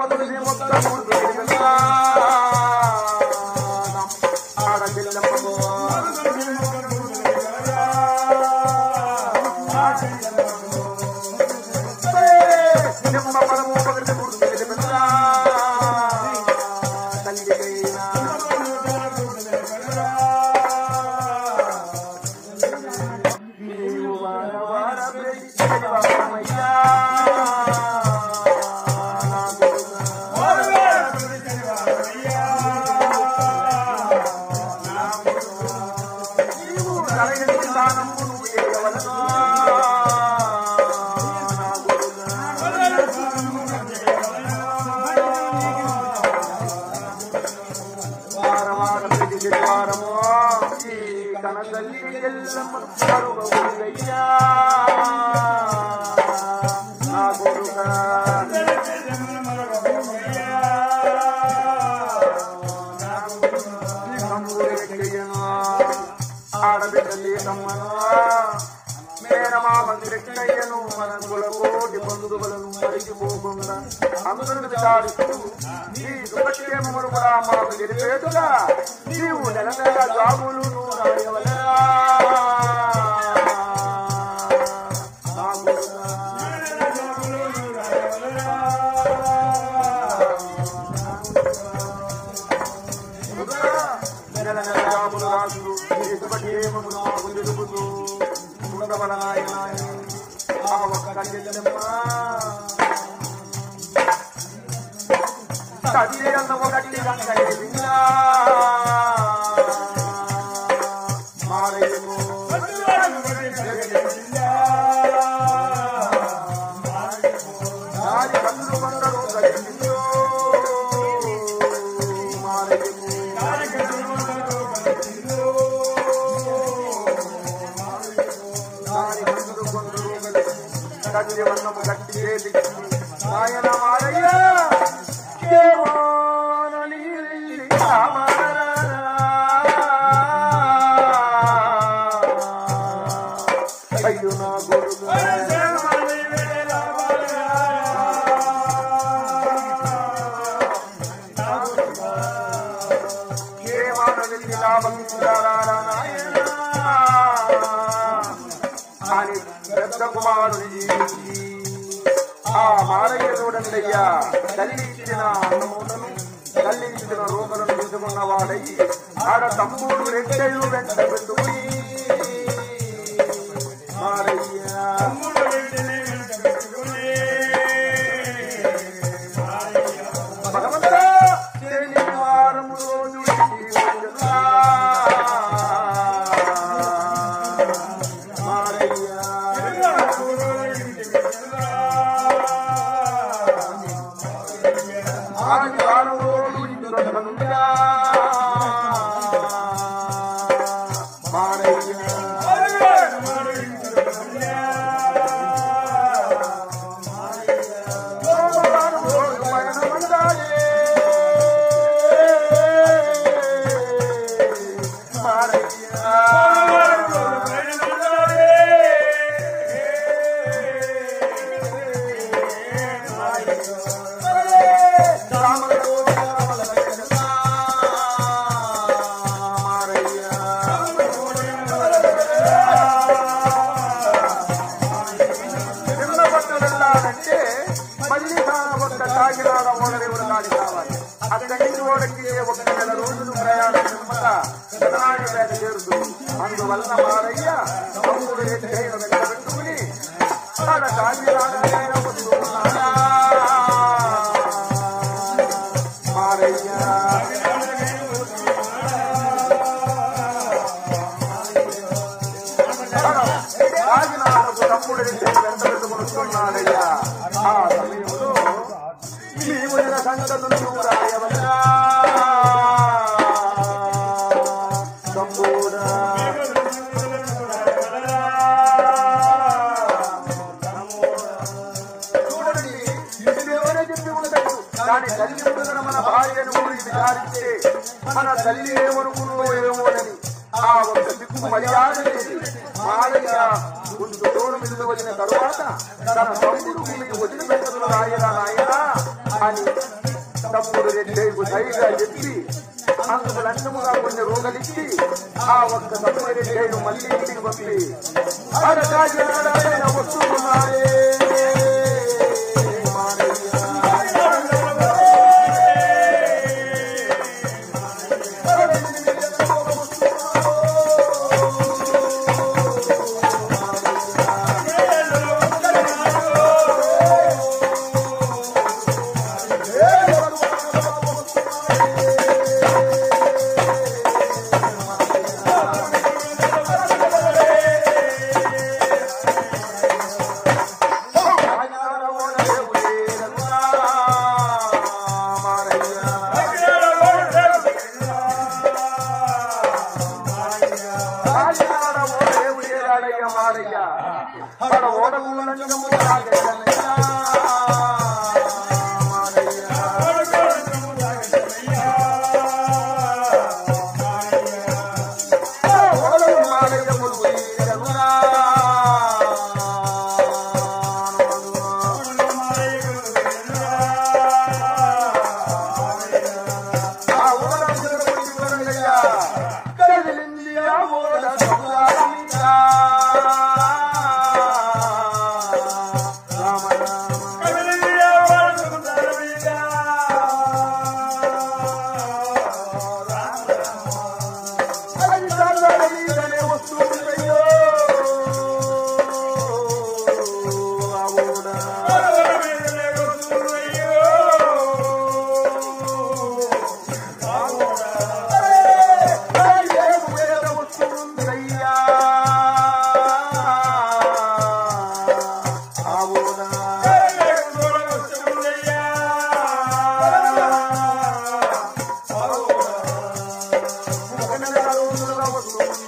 పదవి మొత్తం మూడు ఆడపిల్లమ్మో నిమ్మ పదము పగటి మూడు తండ్రికైనా నీవు వార వార ప్రేమించవయ్యా. నా కొడుకా. నీవు కలగని స్థానము నువ్వు చేయవలెను. నా కొడుకా. వార వార ప్రతి వారము ఈ కన తల్లి ఎల్లమ్మ కరువయ్యా నా కొడుకా ఆడబిడ్డలి తమ్మను మేనమామ రెక్కయ్యను మన కులకోటి బంధువులను మరిచిపోకుండా అందరిని విచారిస్తూ నీ సుఖక్షేమములు కూడా మాకు తెలిపేటుగా నీవు నెల నెల జాబులు నువ్వు రాయవలెనా? నా కొడుకా. నెల నెల జాబులు రాజు నీ సుఖక్షేమములు మాకు తెలుపుతూ ఉండవలనాయనాయని ఆ ఒక్క చెల్లెమ్మా కదిలేరన్న ఒకటి రంగడిగా మారేమో దాని కన్నులు కొందరు కదిలిందో మారేమో దాని కన్నులు కొందరు కదిలి వన్నము గట్టి చేతి ఆయన మారయ్య కేవోనని రామరా. అయ్యో నా కొడుకు కేవోనని లాభంగారా నాయనా అని పెద్ద కుమారుని జీవించి ఆ మారయ్య చూడండి అయ్యా తల్లి ఇచ్చిన అన్నమూటను తల్లి ఇచ్చిన రూపలను తీసుకున్న వాడయ్యి ఆడ తమ్ముడు రెక్కలు వెంట పెట్టుకుని మారయ్య భగవంతా శనివారము రోజు ఇంటికి వచ్చునా. వెళ్ళాలంటే మళ్ళీ ఒక్క కాకినాడ ఓడరేవుడు కాడి కావాలి అక్కడి నుంచి ఓడకి ఒక నెల రోజులు ప్రయాణం పిమ్మట పెదనాయుడుపేట చేరుతుంది అందువల్ల మారయ్య తమ్ముడు ఎక్కడైన వెంట పెట్టుకుని ఆడ కాకినాడ నేను వస్తున్నాడా? మారయ్య రాజనాథకు తమ్ముడు వెంట పెట్టుకున్నాడయ్యా ఆ సమయంలో నీవు నిల సంగతులను రాయవలనా తమ్ముడా చూడండి ఇది ఎవరే చెప్పి ఉండదు దాని తల్లి ముందర మన భార్యను గురించి విచారిస్తే మన తల్లి ఏమనుకును ఏమోనని ఆ ఒక్క దిక్కు మర్యాద లేదు మాలయ్య ముందు దూరం ఇల్లు వచ్చిన తరువాత తన తమ్ముడు మీకు వదిలిపెట్టదు రాయరా నాయనా అని పైగా చెప్పి అందుకు లంచముగా కొన్ని రోగలిచ్చి ఆ ఒక్క తప్పని చేయను మళ్ళీ ఇంటికి పంపి అరకాజనాడైన వస్తున్నాడే వస్తుంది